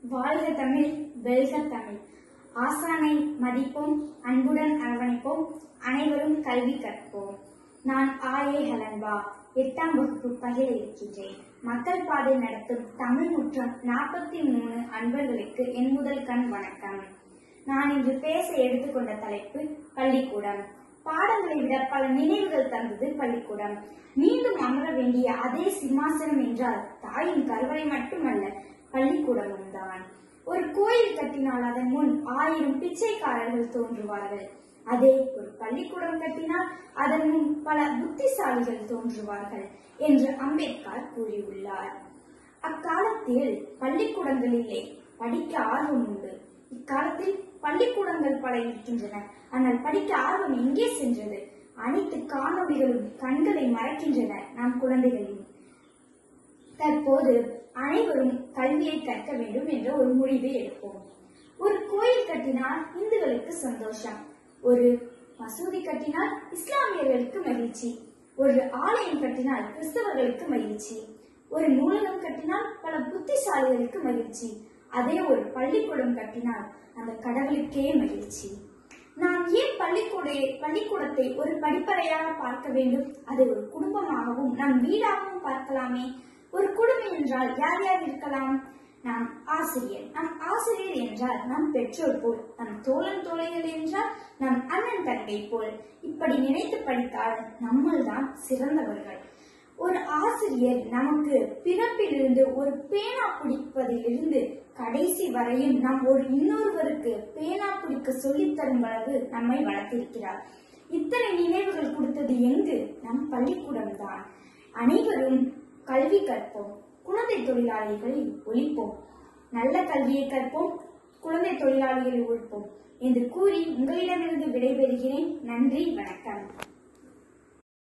வாழ்க தமிழ் வெல்க தமிழ் ஆசானை மதிப்போம் அன்புடன் அரவணைப்போம் அனைவரும் கல்வி கற்போம் நான் ஆயே ஹலன்பா எட்டாம் வகுப்பு பகிர இருக்கின்றேன் மக்கள் பாதை நடத்தும் தமிழ் முற்றம் நாற்பத்தி மூணு அன்பர்களுக்கு என் முதல் கண் வணக்கம் நான் இன்று பேச எடுத்துக்கொண்ட தலைப்பு பள்ளிக்கூடம் பாடங்களை விட பல நினைவுகள் தந்தது பள்ளிக்கூடம் மீண்டும் அமர வேண்டிய அதே சிம்மாசனம் என்றால் தாயின் கருவறை மட்டுமல்ல பள்ளிக்கூடமும் தான் ஒரு கோயில் கட்டினால் அதன் முன் ஆயிரம் பிச்சைக்காரர்கள் தோன்றுவார்கள் அதே ஒரு பள்ளிக்கூடம் கட்டினால் அதன் முன் பல புத்திசாலிகள் தோன்றுவார்கள் என்று அம்பேத்கர் கூறியுள்ளார் அக்காலத்தில் பள்ளிக்கூடங்களிலே படிக்க ஆர்வம் உண்டு இக்காலத்தில் பள்ளிக்கூடங்கள் பல இருக்கின்றன ஆனால் படிக்க ஆர்வம் எங்கே சென்றது அனைத்து காணொளிகளும் கண்களை மறைக்கின்றன நம் குழந்தைகளின் தற்போது அனைவரும் கல்வியை கற்க வேண்டும் என்ற ஒரு முடிவை எடுப்போம் ஒரு கோயில் கட்டினால் இந்துக்களுக்கு சந்தோஷம் ஒரு மசூதி கட்டினால் இஸ்லாமியர்களுக்கு மகிழ்ச்சி ஒரு ஆலயம் கட்டினால் கிறிஸ்தவர்களுக்கு மகிழ்ச்சி ஒரு நூலகம் கட்டினால் பல புத்திசாலிகளுக்கு மகிழ்ச்சி அதே ஒரு பள்ளிக்கூடம் கட்டினால் அந்த கடவுளுக்கே மகிழ்ச்சி நாம் ஏன் பள்ளிக்கூட பள்ளிக்கூடத்தை ஒரு படிப்பறையாக பார்க்க வேண்டும் அதை ஒரு குடும்பமாகவும் நம் வீடாகவும் பார்க்கலாமே ஒரு குடும்பம் என்றால் யார் யார் இருக்கலாம் நாம் ஆசிரியர் நம் ஆசிரியர் என்றால் நம் பெற்றோர் போல் நம் தோழன் தோழிகள் என்றால் நம் அண்ணன் தங்கை போல் இப்படி நினைத்து படித்தால் நம்மள் தான் சிறந்தவர்கள் ஒரு ஆசிரியர் நமக்கு பிறப்பிலிருந்து ஒரு பேனா பிடிப்பதிலிருந்து கடைசி வரையும் நாம் ஒரு இன்னொருவருக்கு பேனா பிடிக்க சொல்லித் தரும் அளவு நம்மை வளர்த்திருக்கிறார் இத்தனை நினைவுகள் கொடுத்தது எங்கு நம் பள்ளிக்கூடம் தான் அனைவரும் கல்வி கற்போம் குழந்தை தொழிலாளிகளை ஒழிப்போம் நல்ல கல்வியை கற்போம் குழந்தை தொழிலாளிகளை ஒழிப்போம் என்று கூறி உங்களிடமிருந்து விடைபெறுகிறேன் நன்றி வணக்கம்